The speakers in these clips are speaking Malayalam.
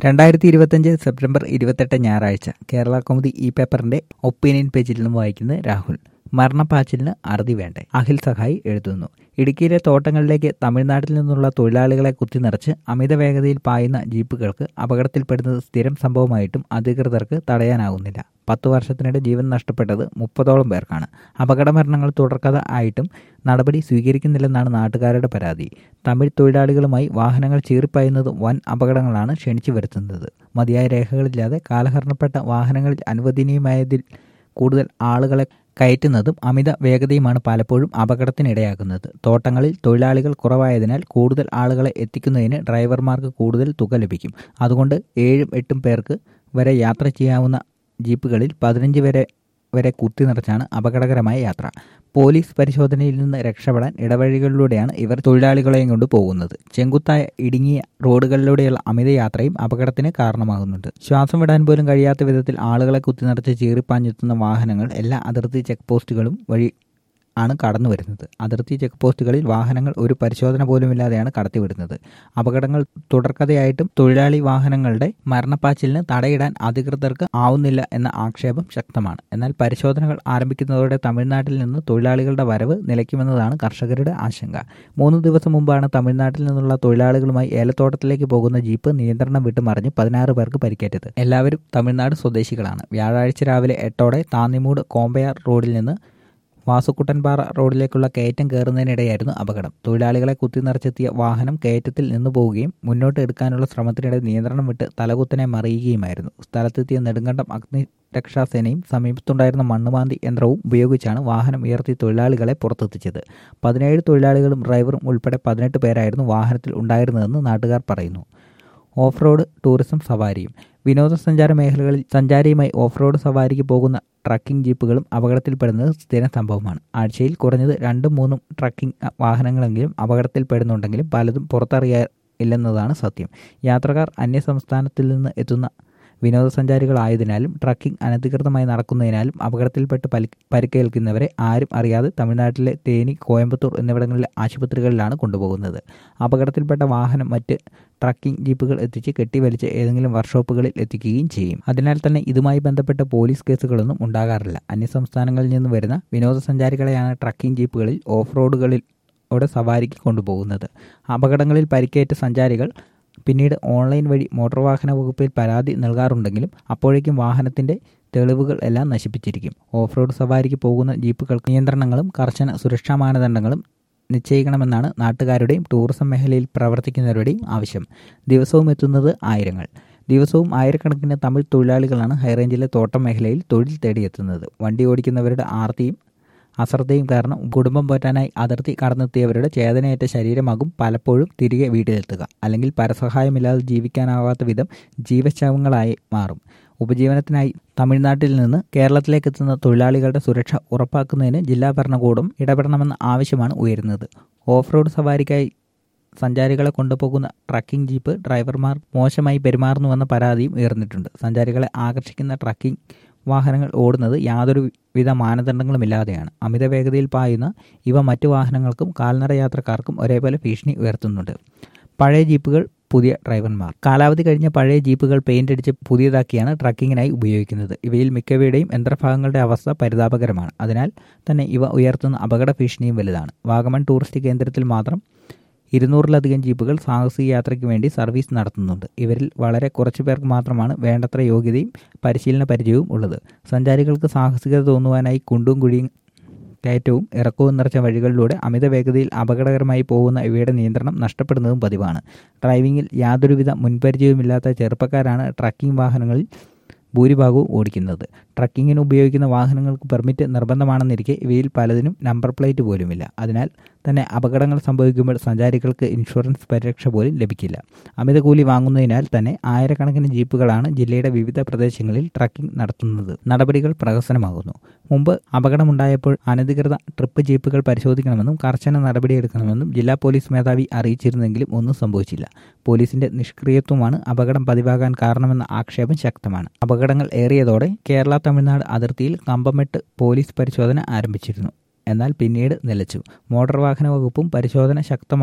രണ്ടായിരത്തി ഇരുപത്തഞ്ച് സെപ്റ്റംബർ ഇരുപത്തെട്ട് ഞായറാഴ്ച കേരള കൗമുദി ഈ പേപ്പറിന്റെ ഒപ്പീനിയൻ പേജിൽ നിന്നും വായിക്കുന്നത് രാഹുൽ മരണപ്പാച്ചിലിന് അറുതി വേണ്ടേ അഖിൽ സഹായി എഴുതുന്നു ഇടുക്കിയിലെ തോട്ടങ്ങളിലേക്ക് തമിഴ്നാട്ടിൽ നിന്നുള്ള തൊഴിലാളികളെ കുത്തിനിറച്ച് അമിത വേഗതയിൽ പായുന്ന ജീപ്പുകൾക്ക് അപകടത്തിൽപ്പെടുന്നത് സ്ഥിരം സംഭവമായിട്ടും അധികൃതർക്ക് തടയാനാകുന്നില്ല പത്തു വർഷത്തിനിടെ ജീവൻ നഷ്ടപ്പെട്ടത് മുപ്പതോളം പേർക്കാണ് അപകട മരണങ്ങൾ തുടർക്കഥ ആയിട്ടും നടപടി സ്വീകരിക്കുന്നില്ലെന്നാണ് നാട്ടുകാരുടെ പരാതി തമിഴ് തൊഴിലാളികളുമായി വാഹനങ്ങൾ ചീറിപ്പായുന്നത് വൻ അപകടങ്ങളാണ് ക്ഷണിച്ചു വരുത്തുന്നത് മതിയായ രേഖകളില്ലാതെ കാലഹരണപ്പെട്ട വാഹനങ്ങളിൽ അനുവദനീയമായതിൽ കൂടുതൽ ആളുകളെ കയറ്റുന്നതും അമിത വേഗതയുമാണ് പലപ്പോഴും അപകടത്തിനിടയാക്കുന്നത് തോട്ടങ്ങളിൽ തൊഴിലാളികൾ കുറവായതിനാൽ കൂടുതൽ ആളുകളെ എത്തിക്കുന്നതിന് ഡ്രൈവർമാർക്ക് കൂടുതൽ തുക ലഭിക്കും അതുകൊണ്ട് ഏഴും എട്ടും പേർക്ക് വരെ യാത്ര ചെയ്യാവുന്ന ജീപ്പുകളിൽ പതിനഞ്ച് വരെ വരെ കുത്തി നിറച്ചാണ് അപകടകരമായ യാത്ര പോലീസ് പരിശോധനയിൽ നിന്ന് രക്ഷപ്പെടാൻ ഇടവഴികളിലൂടെയാണ് ഇവർ തൊഴിലാളികളെയും കൊണ്ട് പോകുന്നത് ചെങ്കുത്തായ ഇടുങ്ങിയ റോഡുകളിലൂടെയുള്ള അമിത യാത്രയും അപകടത്തിന് കാരണമാകുന്നുണ്ട് ശ്വാസം വിടാൻ പോലും കഴിയാത്ത വിധത്തിൽ ആളുകളെ കുത്തി നിറച്ച് ചീറിപ്പാഞ്ഞെത്തുന്ന വാഹനങ്ങൾ എല്ലാ അതിർത്തി ചെക്ക് പോസ്റ്റുകളും വഴി ആണ് കടന്നു വരുന്നത് അതിർത്തി ചെക്ക് പോസ്റ്റുകളിൽ വാഹനങ്ങൾ ഒരു പരിശോധന പോലുമില്ലാതെയാണ് കടത്തിവിടുന്നത് അപകടങ്ങൾ തുടർക്കഥയായിട്ടും തൊഴിലാളി വാഹനങ്ങളുടെ മരണപ്പാച്ചിലിന് തടയിടാൻ അധികൃതർക്ക് ആവുന്നില്ല എന്ന ആക്ഷേപം ശക്തമാണ് എന്നാൽ പരിശോധനകൾ ആരംഭിക്കുന്നതോടെ തമിഴ്നാട്ടിൽ നിന്ന് തൊഴിലാളികളുടെ വരവ് നിലയ്ക്കുമെന്നതാണ് കർഷകരുടെ ആശങ്ക മൂന്ന് ദിവസം മുമ്പാണ് തമിഴ്നാട്ടിൽ നിന്നുള്ള തൊഴിലാളികളുമായി ഏലത്തോട്ടത്തിലേക്ക് പോകുന്ന ജീപ്പ് നിയന്ത്രണം വിട്ട് മറിഞ്ഞ് പതിനാറ് പേർക്ക് പരിക്കേറ്റത് എല്ലാവരും തമിഴ്നാട് സ്വദേശികളാണ് വ്യാഴാഴ്ച രാവിലെ എട്ടോടെ താന്നിമൂട് കോമ്പയാർ റോഡിൽ നിന്ന് വാസുക്കുട്ടൻപാറ റോഡിലേക്കുള്ള കയറ്റം കയറുന്നതിനിടെയായിരുന്നു അപകടം തൊഴിലാളികളെ കുത്തിനിറച്ചെത്തിയ വാഹനം കയറ്റത്തിൽ നിന്നു പോവുകയും മുന്നോട്ട് എടുക്കാനുള്ള ശ്രമത്തിനിടെ നിയന്ത്രണം വിട്ട് തലകുത്തനെ മറിയുകയുമായിരുന്നു സ്ഥലത്തെത്തിയ നെടുങ്കണ്ടം അഗ്നി രക്ഷാസേനയും സമീപത്തുണ്ടായിരുന്ന മണ്ണുമാന്തി യന്ത്രവും ഉപയോഗിച്ചാണ് വാഹനം ഉയർത്തി തൊഴിലാളികളെ പുറത്തെത്തിച്ചത് പതിനേഴ് തൊഴിലാളികളും ഡ്രൈവറും ഉൾപ്പെടെ പതിനെട്ട് പേരായിരുന്നു വാഹനത്തിൽ ഉണ്ടായിരുന്നതെന്ന് നാട്ടുകാർ പറയുന്നു ഓഫ് റോഡ് ടൂറിസം സവാരിയും വിനോദസഞ്ചാര മേഖലകളിൽ സഞ്ചാരിയുമായി ഓഫ് റോഡ് സവാരിക്ക് പോകുന്ന ട്രക്കിംഗ് ജീപ്പുകളും അപകടത്തിൽപ്പെടുന്നത് സ്ഥിരം സംഭവമാണ് ആഴ്ചയിൽ കുറഞ്ഞത് രണ്ടും മൂന്നും ട്രക്കിംഗ് വാഹനങ്ങളെങ്കിലും അപകടത്തിൽപ്പെടുന്നുണ്ടെങ്കിലും പലതും പുറത്തറിയില്ലെന്നതാണ് സത്യം യാത്രക്കാർ അന്യസംസ്ഥാനത്തിൽ നിന്ന് എത്തുന്ന വിനോദസഞ്ചാരികളായതിനാലും ട്രക്കിംഗ് അനധികൃതമായി നടക്കുന്നതിനാലും അപകടത്തിൽപ്പെട്ട് പലി പരിക്കേൽക്കുന്നവരെ ആരും അറിയാതെ തമിഴ്നാട്ടിലെ തേനി കോയമ്പത്തൂർ എന്നിവിടങ്ങളിലെ ആശുപത്രികളിലാണ് കൊണ്ടുപോകുന്നത് അപകടത്തിൽപ്പെട്ട വാഹനം മറ്റ് ട്രക്കിംഗ് ജീപ്പുകൾ എത്തിച്ച് കെട്ടിവലിച്ച് ഏതെങ്കിലും വർക്ക്ഷോപ്പുകളിൽ എത്തിക്കുകയും ചെയ്യും അതിനാൽ തന്നെ ഇതുമായി ബന്ധപ്പെട്ട പോലീസ് കേസുകളൊന്നും ഉണ്ടാകാറില്ല അന്യസംസ്ഥാനങ്ങളിൽ നിന്ന് വരുന്ന വിനോദസഞ്ചാരികളെയാണ് ട്രക്കിംഗ് ജീപ്പുകളിൽ ഓഫ് റോഡുകളിൽ ോടെ സവാരിക്ക് കൊണ്ടുപോകുന്നത് അപകടങ്ങളിൽ പരിക്കേറ്റ സഞ്ചാരികൾ പിന്നീട് ഓൺലൈൻ വഴി മോട്ടോർ വാഹന വകുപ്പിൽ പരാതി നൽകാറുണ്ടെങ്കിലും അപ്പോഴേക്കും വാഹനത്തിന്റെ തെളിവുകൾ എല്ലാം നശിപ്പിച്ചിരിക്കും ഓഫ് റോഡ് സവാരിക്ക് പോകുന്ന ജീപ്പുകൾക്ക് നിയന്ത്രണങ്ങളും കർശന സുരക്ഷാ മാനദണ്ഡങ്ങളും നിശ്ചയിക്കണമെന്നാണ് നാട്ടുകാരുടെയും ടൂറിസം മേഖലയിൽ പ്രവർത്തിക്കുന്നവരുടെയും ആവശ്യം ദിവസവും എത്തുന്നത് ആയിരങ്ങൾ ദിവസവും ആയിരക്കണക്കിന് തമിഴ് തൊഴിലാളികളാണ് ഹൈറേഞ്ചിലെ തോട്ടം മേഖലയിൽ തൊഴിൽ തേടിയെത്തുന്നത് വണ്ടി ഓടിക്കുന്നവരുടെ ആർത്തിയും അശ്രദ്ധയും കാരണം കുടുംബം പോറ്റാനായി അതിർത്തി കടന്നെത്തിയവരുടെ ചേതനയേറ്റ ശരീരമാകും പലപ്പോഴും തിരികെ വീട്ടിലെത്തുക അല്ലെങ്കിൽ പരസഹായമില്ലാതെ ജീവിക്കാനാവാത്ത വിധം ജീവശവങ്ങളായി മാറും ഉപജീവനത്തിനായി തമിഴ്നാട്ടിൽ നിന്ന് കേരളത്തിലേക്ക് എത്തുന്ന തൊഴിലാളികളുടെ സുരക്ഷ ഉറപ്പാക്കുന്നതിന് ജില്ലാ ഭരണകൂടം ഇടപെടണമെന്ന ആവശ്യമാണ് ഉയരുന്നത് ഓഫ് റോഡ് സവാരിക്കായി സഞ്ചാരികളെ കൊണ്ടുപോകുന്ന ട്രക്കിംഗ് ജീപ്പ് ഡ്രൈവർമാർ മോശമായി പെരുമാറുന്നുവെന്ന പരാതിയും ഉയർന്നിട്ടുണ്ട് സഞ്ചാരികളെ ആകർഷിക്കുന്ന ട്രക്കിംഗ് വാഹനങ്ങൾ ഓടുന്നത് യാതൊരു വിധ മാനദണ്ഡങ്ങളുമില്ലാതെയാണ് അമിത വേഗതയിൽ പായുന്ന ഇവ മറ്റു വാഹനങ്ങൾക്കും കാൽനട യാത്രക്കാർക്കും ഒരേപോലെ ഭീഷണി ഉയർത്തുന്നുണ്ട് പഴയ ജീപ്പുകൾ പുതിയ ഡ്രൈവർമാർ കാലാവധി കഴിഞ്ഞ പഴയ ജീപ്പുകൾ പെയിന്റ് അടിച്ച് പുതിയതാക്കിയാണ് ട്രക്കിങ്ങിനായി ഉപയോഗിക്കുന്നത് ഇവയിൽ മിക്കവയുടെയും യന്ത്രഭാഗങ്ങളുടെ അവസ്ഥ പരിതാപകരമാണ് അതിനാൽ തന്നെ ഇവ ഉയർത്തുന്ന അപകട ഭീഷണിയും വലുതാണ് വാഗമൺ ടൂറിസ്റ്റ് കേന്ദ്രത്തിൽ മാത്രം ഇരുന്നൂറിലധികം ജീപ്പുകൾ സാഹസിക യാത്രയ്ക്ക് വേണ്ടി സർവീസ് നടത്തുന്നുണ്ട് ഇവരിൽ വളരെ കുറച്ചു പേർക്ക് മാത്രമാണ് വേണ്ടത്ര യോഗ്യതയും പരിശീലന പരിചയവും ഉള്ളത് സഞ്ചാരികൾക്ക് സാഹസികത തോന്നുവാനായി കുണ്ടും കുഴിയും കയറ്റവും ഇറക്കവും നിറച്ച വഴികളിലൂടെ അമിത വേഗതയിൽ അപകടകരമായി പോകുന്ന ഇവയുടെ നിയന്ത്രണം നഷ്ടപ്പെടുന്നതും പതിവാണ് ഡ്രൈവിംഗിൽ യാതൊരുവിധ മുൻപരിചയവുമില്ലാത്ത ചെറുപ്പക്കാരാണ് ട്രക്കിംഗ് വാഹനങ്ങളിൽ ഭൂരിഭാഗവും ഓടിക്കുന്നത് ട്രക്കിങ്ങിന് ഉപയോഗിക്കുന്ന വാഹനങ്ങൾക്ക് പെർമിറ്റ് നിർബന്ധമാണെന്നിരിക്കെ ഇവയിൽ പലതിനും നമ്പർ പ്ലേറ്റ് പോലുമില്ല അതിനാൽ തന്നെ അപകടങ്ങൾ സംഭവിക്കുമ്പോൾ സഞ്ചാരികൾക്ക് ഇൻഷുറൻസ് പരിരക്ഷ പോലും ലഭിക്കില്ല അമിത കൂലി വാങ്ങുന്നതിനാൽ തന്നെ ആയിരക്കണക്കിന് ജീപ്പുകളാണ് ജില്ലയുടെ വിവിധ പ്രദേശങ്ങളിൽ ട്രക്കിംഗ് നടത്തുന്നത് നടപടികൾ പ്രഹസനമാകുന്നു മുമ്പ് അപകടമുണ്ടായപ്പോൾ അനധികൃത ട്രിപ്പ് ജീപ്പുകൾ പരിശോധിക്കണമെന്നും കർശന നടപടിയെടുക്കണമെന്നും ജില്ലാ പോലീസ് മേധാവി അറിയിച്ചിരുന്നെങ്കിലും ഒന്നും സംഭവിച്ചില്ല പോലീസിന്റെ നിഷ്ക്രിയത്വമാണ് അപകടം പതിവാകാൻ കാരണമെന്ന ആക്ഷേപം ശക്തമാണ് അപകടങ്ങൾ ഏറിയതോടെ കേരള തമിഴ്നാട് അതിർത്തിയിൽ കമ്പമെട്ട് പോലീസ് പരിശോധന ആരംഭിച്ചിരുന്നു എന്നാൽ പിന്നീട് നിലച്ചു മോട്ടോർ വാഹന വകുപ്പും പരിശോധന ശക്തമാ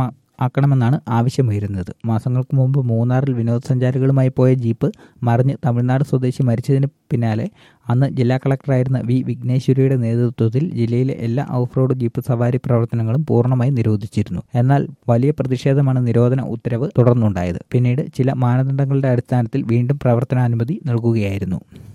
ആക്കണമെന്നാണ് ആവശ്യമുയരുന്നത് മാസങ്ങൾക്ക് മുമ്പ് മൂന്നാറിൽ വിനോദസഞ്ചാരികളുമായി പോയ ജീപ്പ് മറിഞ്ഞ് തമിഴ്നാട് സ്വദേശി മരിച്ചതിന് പിന്നാലെ അന്ന് ജില്ലാ കളക്ടറായിരുന്ന വി വിഘ്നേശ്വരിയുടെ നേതൃത്വത്തിൽ ജില്ലയിലെ എല്ലാ ഓഫ് റോഡ് ജീപ്പ് സവാരി പ്രവർത്തനങ്ങളും പൂർണ്ണമായി നിരോധിച്ചിരുന്നു എന്നാൽ വലിയ പ്രതിഷേധമാണ് നിരോധന ഉത്തരവ് തുടർന്നുണ്ടായത് പിന്നീട് ചില മാനദണ്ഡങ്ങളുടെ അടിസ്ഥാനത്തിൽ വീണ്ടും പ്രവർത്തനാനുമതി നൽകുകയായിരുന്നു